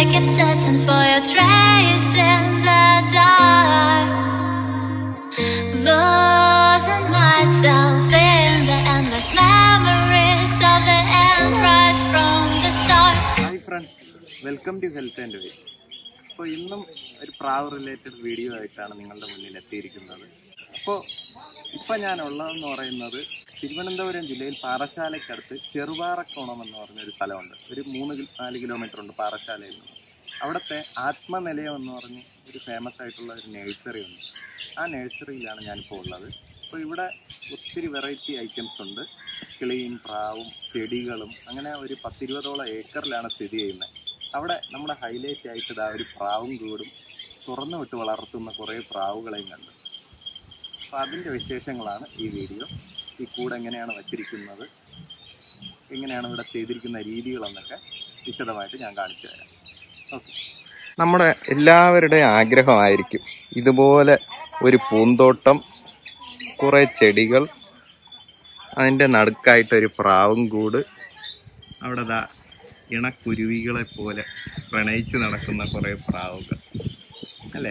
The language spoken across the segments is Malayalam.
keep searching for your trace in the dark. Losing myself in the endless memories of the end right from the start. Hi friends welcome to health and waste അപ്പോൾ ഇന്നും ഒരു പ്രാവ് റിലേറ്റഡ് വീഡിയോ ആയിട്ടാണ് നിങ്ങളുടെ മുന്നിൽ എത്തിയിരിക്കുന്നത് അപ്പോൾ ഇപ്പം ഞാൻ ഉള്ളതെന്ന് പറയുന്നത് തിരുവനന്തപുരം ജില്ലയിൽ പാറശാലയ്ക്കടുത്ത് ചെറുപാറക്കോണം എന്ന് പറഞ്ഞൊരു സ്ഥലമുണ്ട് ഒരു മൂന്ന് കി- നാല് കിലോമീറ്റർ ഉണ്ട് പാറശാലയിൽ നിന്ന് അവിടുത്തെ ആത്മനിലയം എന്ന് പറഞ്ഞ് ഒരു ഫേമസ് ആയിട്ടുള്ള ഒരു നഴ്സറി ഉണ്ട് ആ നഴ്സറിയിലാണ് ഞാനിപ്പോൾ ഉള്ളത് അപ്പോൾ ഇവിടെ ഒത്തിരി വെറൈറ്റി ഐറ്റംസ് ഉണ്ട് കിളിയും പ്രാവും ചെടികളും അങ്ങനെ ഒരു പത്തിരുപതോളം ഏക്കറിലാണ് സ്ഥിതി ചെയ്യുന്നത് അവിടെ നമ്മുടെ ഹൈലൈറ്റ് ആയിട്ട് ഇതാ ഒരു പ്രാവും കൂടും തുറന്നു വിട്ട് വളർത്തുന്ന കുറേ പ്രാവുകളെയും കണ്ടു അപ്പോൾ അതിൻ്റെ വിശേഷങ്ങളാണ് ഈ വീഡിയോ ഈ കൂട് എങ്ങനെയാണ് വച്ചിരിക്കുന്നത് എങ്ങനെയാണ് ഇവിടെ ചെയ്തിരിക്കുന്ന രീതികളെന്നൊക്കെ വിശദമായിട്ട് ഞാൻ കാണിച്ചു തരാം ഓക്കെ നമ്മുടെ എല്ലാവരുടെയും ആഗ്രഹമായിരിക്കും ഇതുപോലെ ഒരു പൂന്തോട്ടം കുറേ ചെടികൾ അതിൻ്റെ നടുക്കായിട്ടൊരു പ്രാവും കൂട് അവിടെ ദാ ഇണക്കുരുവികളെ പോലെ പ്രണയിച്ച് നടക്കുന്ന കുറേ പ്രാവുകൾ അല്ലേ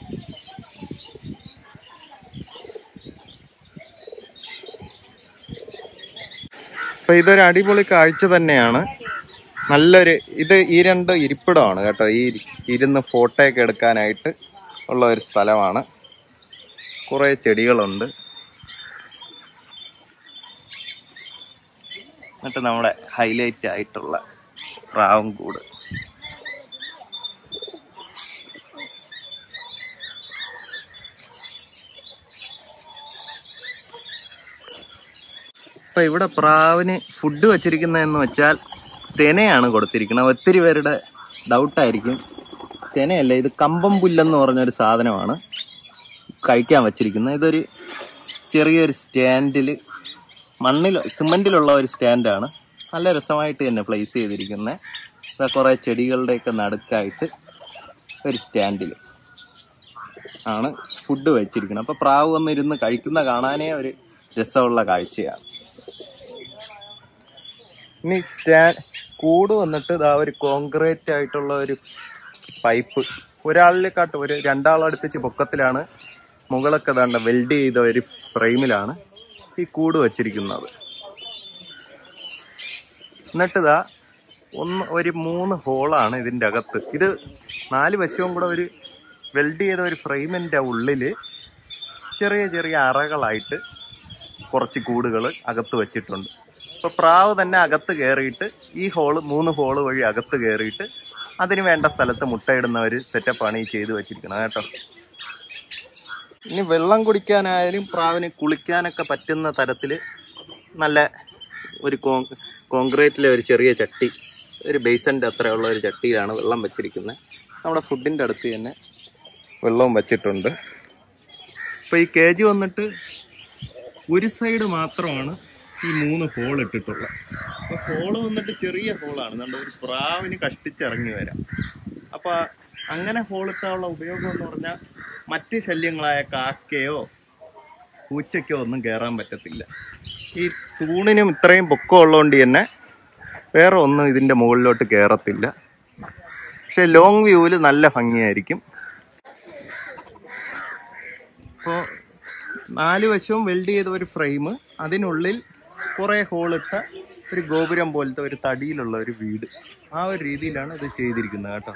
അപ്പൊ ഇതൊരു അടിപൊളി കാഴ്ച തന്നെയാണ് നല്ലൊരു ഇത് ഈ രണ്ട് ഇരിപ്പിടമാണ് കേട്ടോ ഈ ഇരുന്ന് ഫോട്ടോ ഒക്കെ എടുക്കാനായിട്ട് ഉള്ള ഒരു സ്ഥലമാണ് കുറേ ചെടികളുണ്ട് എന്നിട്ട് നമ്മുടെ ഹൈലൈറ്റ് ആയിട്ടുള്ള പ്രാവും കൂട് അപ്പൊ ഇവിടെ പ്രാവിന് ഫുഡ് വെച്ചിരിക്കുന്നതെന്ന് വെച്ചാൽ തെനയാണ് കൊടുത്തിരിക്കുന്നത് ഒത്തിരി പേരുടെ ഡൗട്ടായിരിക്കും തെനയല്ല ഇത് കമ്പം പുല്ലെന്ന് പറഞ്ഞൊരു സാധനമാണ് കഴിക്കാൻ വെച്ചിരിക്കുന്നത് ഇതൊരു ചെറിയൊരു സ്റ്റാൻഡിൽ മണ്ണിൽ സിമെന്റിലുള്ള ഒരു സ്റ്റാൻഡാണ് നല്ല രസമായിട്ട് തന്നെ പ്ലേസ് ചെയ്തിരിക്കുന്നത് കുറേ ചെടികളുടെയൊക്കെ നടുക്കായിട്ട് ഒരു സ്റ്റാൻഡിൽ ആണ് ഫുഡ് വെച്ചിരിക്കുന്നത് അപ്പോൾ പ്രാവ് വന്നിരുന്ന് കഴിക്കുന്ന കാണാനേ ഒരു രസമുള്ള കാഴ്ചയാണ് ഇനി സ്റ്റാ കൂട് വന്നിട്ട് ഇതാ ഒരു കോൺക്രീറ്റ് ആയിട്ടുള്ള ഒരു പൈപ്പ് ഒരാളിനെക്കാട്ട് ഒരു രണ്ടാളടുപ്പിച്ച് പൊക്കത്തിലാണ് മുകളൊക്കെ ദാണ്ട വെൽഡ് ചെയ്ത ഒരു ഫ്രെയിമിലാണ് ഈ കൂട് വച്ചിരിക്കുന്നത് എന്നിട്ട് ഇതാ ഒന്ന് ഒരു മൂന്ന് ഹോളാണ് ഇതിൻ്റെ അകത്ത് ഇത് നാല് വശവും കൂടെ ഒരു വെൽഡ് ചെയ്ത ഒരു ഫ്രെയിമിൻ്റെ ഉള്ളിൽ ചെറിയ ചെറിയ അറകളായിട്ട് കുറച്ച് കൂടുകൾ അകത്ത് വെച്ചിട്ടുണ്ട് ഇപ്പൊ പ്രാവ് തന്നെ അകത്ത് കയറിയിട്ട് ഈ ഹോള് മൂന്ന് ഹോള് വഴി അകത്ത് കയറിയിട്ട് അതിന് വേണ്ട സ്ഥലത്ത് മുട്ടയിടുന്ന ഒരു സെറ്റപ്പാണ് ഈ ചെയ്തു വെച്ചിരിക്കുന്നത് കേട്ടോ ഇനി വെള്ളം കുടിക്കാനായാലും പ്രാവിന് കുളിക്കാനൊക്കെ പറ്റുന്ന തരത്തിൽ നല്ല ഒരു കോ കോൺക്രീറ്റിലെ ഒരു ചെറിയ ചട്ടി ഒരു ബേസൻ്റെ അത്രയുള്ള ഒരു ചട്ടിയിലാണ് വെള്ളം വെച്ചിരിക്കുന്നത് നമ്മുടെ ഫുഡിൻ്റെ അടുത്ത് തന്നെ വെള്ളവും വെച്ചിട്ടുണ്ട് ഇപ്പോൾ ഈ കേജ് വന്നിട്ട് ഒരു സൈഡ് മാത്രമാണ് ഈ മൂന്ന് ഹോൾ ഇട്ടിട്ടുള്ളത് അപ്പോൾ ഹോള് വന്നിട്ട് ചെറിയ ഹോളാണ് നമ്മുടെ ഒരു പ്രാവിന് കഷ്ടിച്ചിറങ്ങി വരാം അപ്പോൾ അങ്ങനെ ഹോളിട്ടാനുള്ള ഉപയോഗം എന്ന് പറഞ്ഞാൽ മറ്റ് ശല്യങ്ങളായ കാക്കയോ പൂച്ചയ്ക്കോ ഒന്നും കയറാൻ പറ്റത്തില്ല ഈ തൂണിനും ഇത്രയും പൊക്കം ഉള്ളതുകൊണ്ട് തന്നെ വേറെ ഒന്നും ഇതിൻ്റെ മുകളിലോട്ട് കയറത്തില്ല പക്ഷെ ലോങ് വ്യൂവിൽ നല്ല ഭംഗിയായിരിക്കും ഇപ്പോൾ നാല് വശവും വെൽഡ് ചെയ്ത ഒരു ഫ്രെയിം അതിനുള്ളിൽ കുറേ ഹോളിട്ട ഒരു ഗോപുരം പോലത്തെ ഒരു തടിയിലുള്ള ഒരു വീട് ആ ഒരു രീതിയിലാണ് ഇത് ചെയ്തിരിക്കുന്നത് കേട്ടോ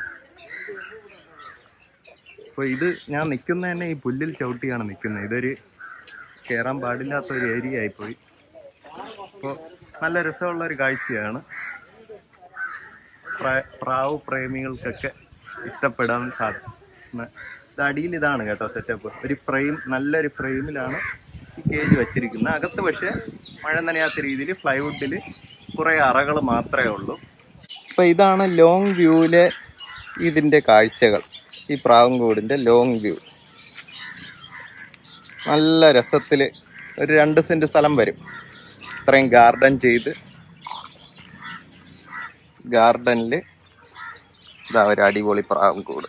അപ്പോൾ ഇത് ഞാൻ നിൽക്കുന്ന തന്നെ ഈ പുല്ലിൽ ചവിട്ടിയാണ് നിൽക്കുന്നത് ഇതൊരു കയറാൻ പാടില്ലാത്ത ഒരു ഏരിയ ആയിപ്പോയി അപ്പോൾ നല്ല രസമുള്ള ഒരു കാഴ്ചയാണ് പ്രാ- പ്രാവ് പ്രേമികൾക്കൊക്കെ ഇഷ്ടപ്പെടാൻ സാധിക്കുന്ന ഇത് അടിയിൽ ഇതാണ് കേട്ടോ സെറ്റപ്പ് ഒരു ഫ്രെയിം നല്ലൊരു ഫ്രെയിമിലാണ് ഈ കേജ് വെച്ചിരിക്കുന്നത് അകത്ത് പക്ഷേ മഴ നനയാത്ത രീതിയിൽ പ്ലൈവുഡിൽ കുറേ അറകൾ മാത്രമേ ഉള്ളൂ അപ്പോൾ ഇതാണ് ലോങ് വ്യൂവിലെ ഇതിൻ്റെ കാഴ്ചകൾ ഈ പ്രാവൻകൂടിൻ്റെ ലോങ് വ്യൂ നല്ല രസത്തിൽ ഒരു രണ്ട് സെൻറ്റ് സ്ഥലം വരും ഇത്രയും ഗാർഡൻ ചെയ്ത് ഗാർഡനിൽ ഇതാ ഒരു അടിപൊളി പ്രാവൻകൂട്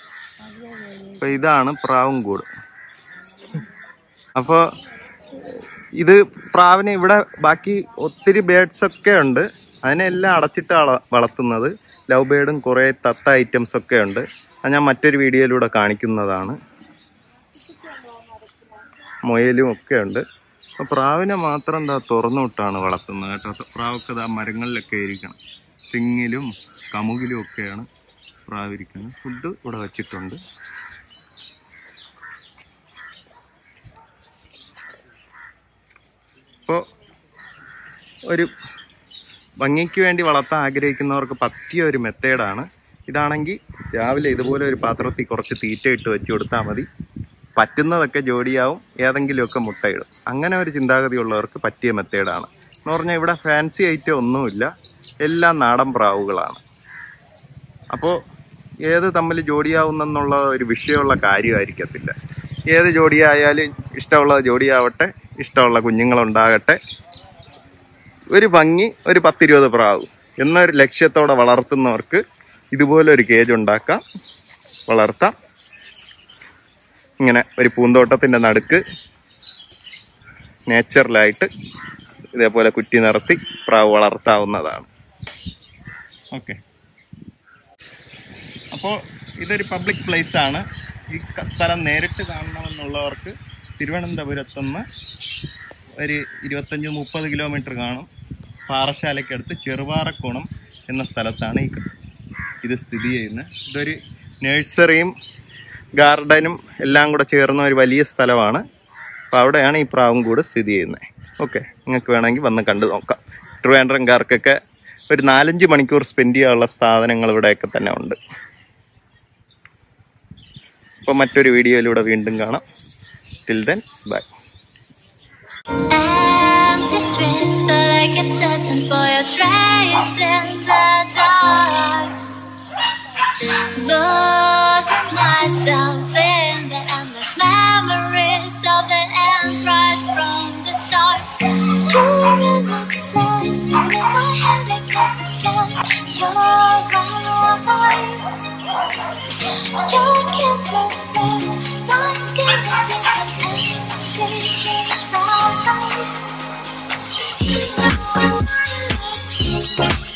അപ്പൊ ഇതാണ് പ്രാവുംകൂട് അപ്പോൾ ഇത് പ്രാവിന് ഇവിടെ ബാക്കി ഒത്തിരി ബേഡ്സ് ഒക്കെ ഉണ്ട് അതിനെല്ലാം അടച്ചിട്ട് വള- വളർത്തുന്നത് ലവ് ബേഡും കുറേ തത്ത ഐറ്റംസ് ഒക്കെ ഉണ്ട് അത് ഞാൻ മറ്റൊരു വീഡിയോയിലൂടെ കാണിക്കുന്നതാണ് മുയലും ഒക്കെ ഉണ്ട് അപ്പൊ പ്രാവിനെ മാത്രം എന്താ തുറന്നു വിട്ടാണ് വളർത്തുന്നത് കേട്ടോ പ്രാവൊക്കെ ഇതാ മരങ്ങളിലൊക്കെ ഇരിക്കണം തെങ്ങിലും കമുകിലും ഒക്കെയാണ് പ്രാവ് ഇരിക്കുന്നത് ഫുഡ് ഇവിടെ വെച്ചിട്ടുണ്ട് ഇപ്പോൾ ഒരു ഭംഗിക്ക് വേണ്ടി വളർത്താൻ ആഗ്രഹിക്കുന്നവർക്ക് പറ്റിയ ഒരു മെത്തേഡാണ് ഇതാണെങ്കിൽ രാവിലെ ഇതുപോലെ ഒരു പാത്രത്തിൽ കുറച്ച് തീറ്റ ഇട്ട് വെച്ച് കൊടുത്താൽ മതി പറ്റുന്നതൊക്കെ ജോഡിയാവും ഏതെങ്കിലുമൊക്കെ മുട്ടയിടും അങ്ങനെ ഒരു ചിന്താഗതി ഉള്ളവർക്ക് പറ്റിയ മെത്തേഡാണ് എന്ന് പറഞ്ഞാൽ ഇവിടെ ഫാൻസി ഐറ്റം ഒന്നുമില്ല എല്ലാം നാടൻ പ്രാവുകളാണ് അപ്പോൾ ഏത് തമ്മിൽ ജോഡിയാവുന്നെന്നുള്ള ഒരു വിഷയമുള്ള കാര്യമായിരിക്കത്തില്ല ഏത് ജോഡിയായാലും ഇഷ്ടമുള്ള ജോഡിയാവട്ടെ ഇഷ്ടമുള്ള കുഞ്ഞുങ്ങളുണ്ടാകട്ടെ ഒരു ഭംഗി ഒരു പത്തിരുപത് പ്രാവ് എന്നൊരു ലക്ഷ്യത്തോടെ വളർത്തുന്നവർക്ക് ഇതുപോലെ ഒരു കേജ് ഉണ്ടാക്കാം വളർത്താം ഇങ്ങനെ ഒരു പൂന്തോട്ടത്തിന്റെ നടുക്ക് നേച്ചറലായിട്ട് ഇതേപോലെ കുറ്റി നിർത്തി പ്രാവ് വളർത്താവുന്നതാണ് ഓക്കെ അപ്പോൾ ഇതൊരു പബ്ലിക് പ്ലേസ് ആണ് ഈ ക- സ്ഥലം നേരിട്ട് കാണണമെന്നുള്ളവർക്ക് തിരുവനന്തപുരത്തുനിന്ന് ഒരു ഇരുപത്തഞ്ച് മുപ്പത് കിലോമീറ്റർ കാണും പാറശാലയ്ക്കടുത്ത് ചെറുപാറക്കോണം എന്ന സ്ഥലത്താണ് ഈ ക- ഇത് സ്ഥിതി ചെയ്യുന്നത് ഇതൊരു നഴ്സറിയും ഗാർഡനും എല്ലാം കൂടെ ചേർന്ന ഒരു വലിയ സ്ഥലമാണ് അപ്പോൾ അവിടെയാണ് ഈ പ്രാവും കൂട് സ്ഥിതി ചെയ്യുന്നത് ഓക്കെ നിങ്ങൾക്ക് വേണമെങ്കിൽ വന്ന് കണ്ടു നോക്കാം ട്രിവാൻഡ്രംകാർക്കൊക്കെ ഒരു നാലഞ്ച് മണിക്കൂർ സ്പെൻഡ് ചെയ്യാനുള്ള സാധനങ്ങൾ ഇവിടെയൊക്കെ തന്നെ ഉണ്ട് അപ്പോൾ മറ്റൊരു വീഡിയോയിലൂടെ വീണ്ടും കാണാം till then bye Empty streets, but I kept searching for your trace in the dark. Losing myself in the endless memories of the end right from the start. You're an obsession in my head again, again. Your eyes, your kisses burn my skin is an empty inside.